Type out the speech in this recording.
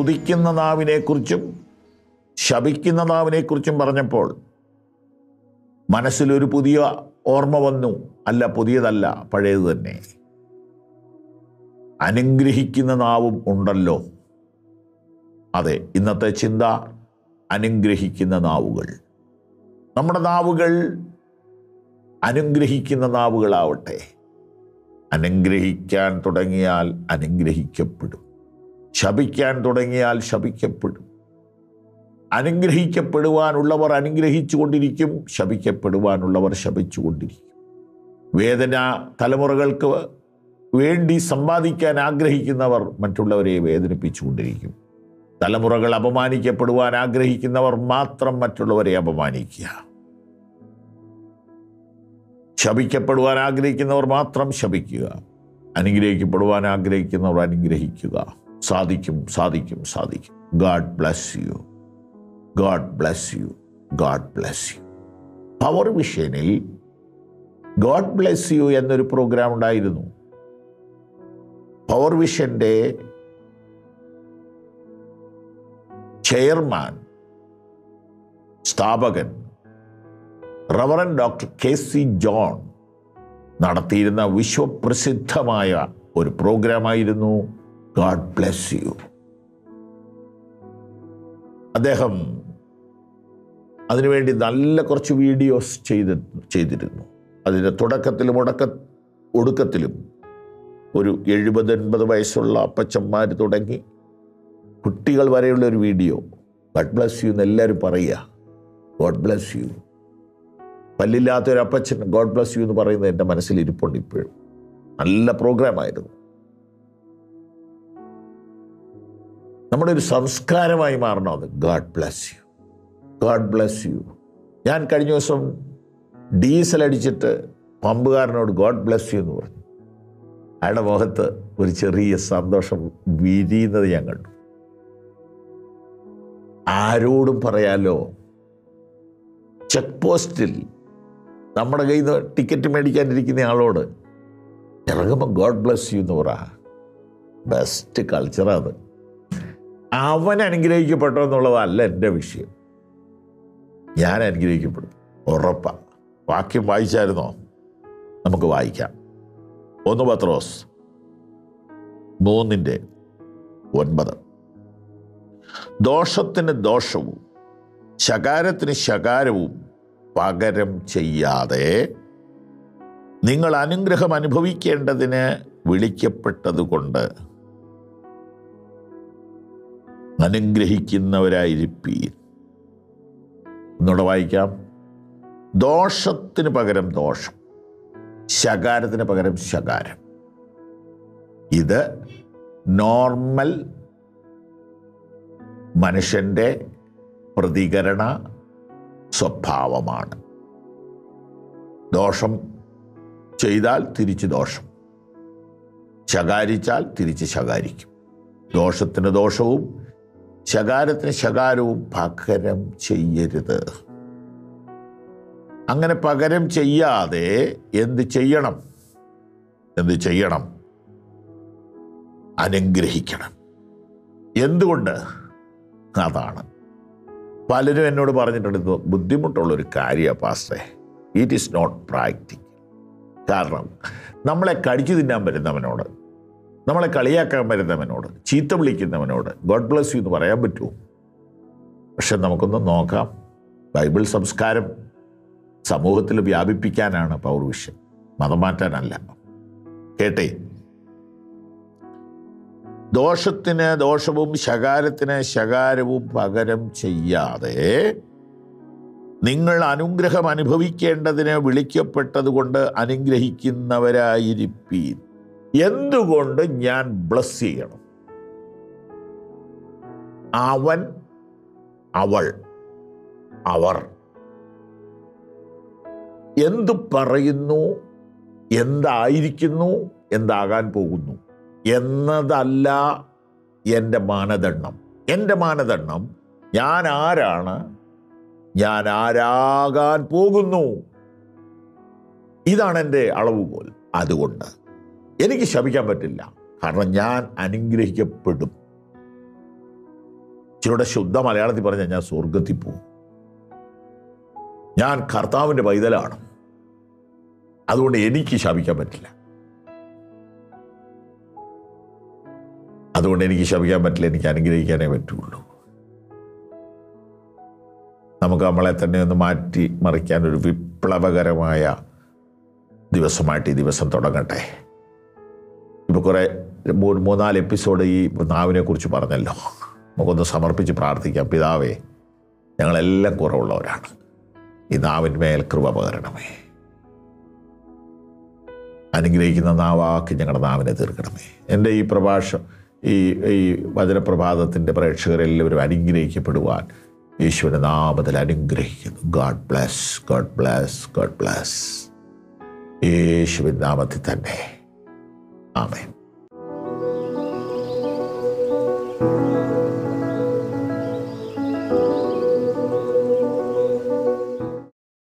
സ്തുതിക്കുന്ന നാവിനെക്കുറിച്ചും ശപിക്കുന്ന നാവിനെക്കുറിച്ചും പറഞ്ഞപ്പോൾ മനസ്സിലൊരു പുതിയ ഓർമ്മ വന്നു അല്ല പുതിയതല്ല പഴയത് തന്നെ അനുഗ്രഹിക്കുന്ന നാവും ഉണ്ടല്ലോ അതെ ഇന്നത്തെ ചിന്ത അനുഗ്രഹിക്കുന്ന നാവുകൾ നമ്മുടെ നാവുകൾ അനുഗ്രഹിക്കുന്ന നാവുകളാവട്ടെ അനുഗ്രഹിക്കാൻ തുടങ്ങിയാൽ അനുഗ്രഹിക്കപ്പെടും ശപിക്കാൻ തുടങ്ങിയാൽ ശപിക്കപ്പെടും അനുഗ്രഹിക്കപ്പെടുവാനുള്ളവർ അനുഗ്രഹിച്ചു കൊണ്ടിരിക്കും ശപിക്കപ്പെടുവാനുള്ളവർ ശപിച്ചുകൊണ്ടിരിക്കും വേദന തലമുറകൾക്ക് വേണ്ടി സമ്പാദിക്കാൻ ആഗ്രഹിക്കുന്നവർ മറ്റുള്ളവരെ വേദനിപ്പിച്ചുകൊണ്ടിരിക്കും തലമുറകൾ അപമാനിക്കപ്പെടുവാൻ ആഗ്രഹിക്കുന്നവർ മാത്രം മറ്റുള്ളവരെ അപമാനിക്കുക ശപിക്കപ്പെടുവാൻ ആഗ്രഹിക്കുന്നവർ മാത്രം ശപിക്കുക അനുഗ്രഹിക്കപ്പെടുവാൻ ആഗ്രഹിക്കുന്നവർ അനുഗ്രഹിക്കുക സാധിക്കും സാധിക്കും സാധിക്കും God bless you God bless you God bless you power വിഷനിൽ ഗോഡ് ബ്ലെസ് യു എന്നൊരു പ്രോഗ്രാം ഉണ്ടായിരുന്നു പവർ വിഷന്റെ ചെയർമാൻ സ്ഥാപകൻ reverend doctor K C John നടത്തിയിരുന്ന വിശ്വപ്രസിദ്ധമായ ഒരു പ്രോഗ്രാമായിരുന്നു ഗാഡ് ബ്ലെസ് യു അദ്ദേഹം അതിനുവേണ്ടി നല്ല കുറച്ച് വീഡിയോസ് ചെയ്ത് ചെയ്തിരുന്നു അതിൻ്റെ തുടക്കത്തിലും ഉടക്ക ഒടുക്കത്തിലും ഒരു എഴുപത് എൺപത് വയസ്സുള്ള അപ്പച്ചന്മാർ തുടങ്ങി കുട്ടികൾ വരെയുള്ള ഒരു വീഡിയോ ഗഡ് ബ്ലസ് യു എന്ന് എല്ലാവരും പറയുക ഗോഡ് ബ്ലസ് യു പല്ലില്ലാത്ത ഒരു അപ്പച്ചൻ ഗോഡ് ബ്ലസ് യു എന്ന് പറയുന്നത് എൻ്റെ മനസ്സിൽ ഇരിപ്പുണ്ട് ഇപ്പോഴും നല്ല പ്രോഗ്രാമായിരുന്നു നമ്മുടെ ഒരു സംസ്കാരമായി മാറണം അത് God bless you God bless you ഞാൻ കഴിഞ്ഞ ദിവസം ഡീസൽ അടിച്ചിട്ട് പമ്പുകാരനോട് ഗോഡ് ബ്ലസ് യു എന്ന് പറഞ്ഞു അയാളുടെ മുഖത്ത് ഒരു ചെറിയ സന്തോഷം വിരിയുന്നത് ഞാൻ കണ്ടു ആരോടും പറയാലോ ചെക്ക് പോസ്റ്റിൽ നമ്മുടെ കയ്യിൽ നിന്ന് ടിക്കറ്റ് മേടിക്കാനിരിക്കുന്ന ആളോട് ഇറങ്ങുമ്പോൾ ഗോഡ് ബ്ലസ് യു എന്ന് പറ ബെസ്റ്റ് കൾച്ചറാണ് അവൻ അനുഗ്രഹിക്കപ്പെട്ടോ എന്നുള്ളതല്ല എൻ്റെ വിഷയം ഞാൻ അനുഗ്രഹിക്കപ്പെടും ഉറപ്പാ വാക്യം വായിച്ചായിരുന്നോ നമുക്ക് വായിക്കാം ഒന്ന് പത്രോസ് മൂന്നിൻ്റെ ഒൻപത് ദോഷത്തിന് ദോഷവും ശകാരത്തിന് ശകാരവും പകരം ചെയ്യാതെ നിങ്ങൾ അനുഗ്രഹം അനുഭവിക്കേണ്ടതിന് വിളിക്കപ്പെട്ടതുകൊണ്ട് അനുഗ്രഹിക്കുന്നവരായിരിപ്പീൻ ഒന്നുകൂടെ വായിക്കാം ദോഷത്തിന് പകരം ദോഷം ശകാരത്തിന് പകരം ശകാരം ഇത് നോർമൽ മനുഷ്യൻ്റെ പ്രതികരണ സ്വഭാവമാണ് ദോഷം ചെയ്താൽ തിരിച്ച് ദോഷം ശകാരിച്ചാൽ തിരിച്ച് ശകാരിക്കും ദോഷത്തിന് ദോഷവും ശകാരത്തിന് ശകാരവും പകരം ചെയ്യരുത് അങ്ങനെ പകരം ചെയ്യാതെ എന്ത് ചെയ്യണം എന്ത് ചെയ്യണം അനുഗ്രഹിക്കണം എന്തുകൊണ്ട് അതാണ് പലരും എന്നോട് പറഞ്ഞിട്ടുണ്ട് ഇത് ബുദ്ധിമുട്ടുള്ള ഒരു കാര്യമാണ് പാസ്റ്റേ ഇറ്റ് ഈസ് നോട്ട് പ്രാക്ടിക്കൽ കാരണം നമ്മളെ കടിച്ചു തിന്നാൻ വരുന്നവനോട് നമ്മളെ കളിയാക്കാൻ വരുന്നവനോട് ചീത്ത വിളിക്കുന്നവനോട് ഗോഡ് ബ്ലസ് യു എന്ന് പറയാൻ പറ്റുമോ പക്ഷെ നമുക്കൊന്ന് നോക്കാം ബൈബിൾ സംസ്കാരം സമൂഹത്തിൽ വ്യാപിപ്പിക്കാനാണ് പൗർവിഷ്യം മതം മാറ്റാനല്ല കേട്ടേ ദോഷത്തിന് ദോഷവും ശകാരത്തിന് ശകാരവും പകരം ചെയ്യാതെ നിങ്ങൾ അനുഗ്രഹം അനുഭവിക്കേണ്ടതിന് വിളിക്കപ്പെട്ടതുകൊണ്ട് അനുഗ്രഹിക്കുന്നവരായിരിപ്പീൻ എന്തുകൊണ്ട് ഞാൻ ബ്ലസ് ചെയ്യണം അവൻ അവൾ അവർ എന്തു പറയുന്നു എന്തായിരിക്കുന്നു എന്താകാൻ പോകുന്നു എന്നതല്ല എൻ്റെ മാനദണ്ഡം എൻ്റെ മാനദണ്ഡം ഞാൻ ആരാണ് ഞാൻ ആരാകാൻ പോകുന്നു ഇതാണ് എൻ്റെ അളവുകോൽ അതുകൊണ്ട് എനിക്ക് ശപിക്കാൻ പറ്റില്ല കാരണം ഞാൻ അനുഗ്രഹിക്കപ്പെടും ചിലരുടെ ശുദ്ധ മലയാളത്തിൽ പറഞ്ഞാൽ ഞാൻ സ്വർഗത്തിൽ പോകും ഞാൻ കർത്താവിൻ്റെ പൈതലാണ് അതുകൊണ്ട് എനിക്ക് ശപിക്കാൻ പറ്റില്ല അതുകൊണ്ട് എനിക്ക് ശപിക്കാൻ പറ്റില്ല എനിക്ക് അനുഗ്രഹിക്കാനേ പറ്റുള്ളൂ നമുക്ക് നമ്മളെ തന്നെ ഒന്ന് മാറ്റി മറിക്കാൻ ഒരു വിപ്ലവകരമായ ദിവസമായിട്ട് ഈ ദിവസം തുടങ്ങട്ടെ ഇപ്പോൾ കുറേ മൂ- മൂന്നാല് എപ്പിസോഡ് ഈ നാവിനെ കുറിച്ച് പറഞ്ഞല്ലോ നമുക്കൊന്ന് സമർപ്പിച്ച് പ്രാർത്ഥിക്കാം പിതാവേ ഞങ്ങളെല്ലാം കുറവുള്ളവരാണ് ഈ നാവിന്മേൽ കൃപ പകരണമേ അനുഗ്രഹിക്കുന്ന നാവാക്കി ഞങ്ങളുടെ നാവിനെ തീർക്കണമേ എൻ്റെ ഈ പ്രഭാഷണം ഈ ഈ വചനപ്രഭാതത്തിൻ്റെ പ്രേക്ഷകരെല്ലാവരും അനുഗ്രഹിക്കപ്പെടുവാൻ യേശുവിൻ്റെ നാമത്തിൽ അനുഗ്രഹിക്കുന്നു God bless God bless God bless യേശുവിൻ നാമത്തിൽ തന്നെ ആമേൻ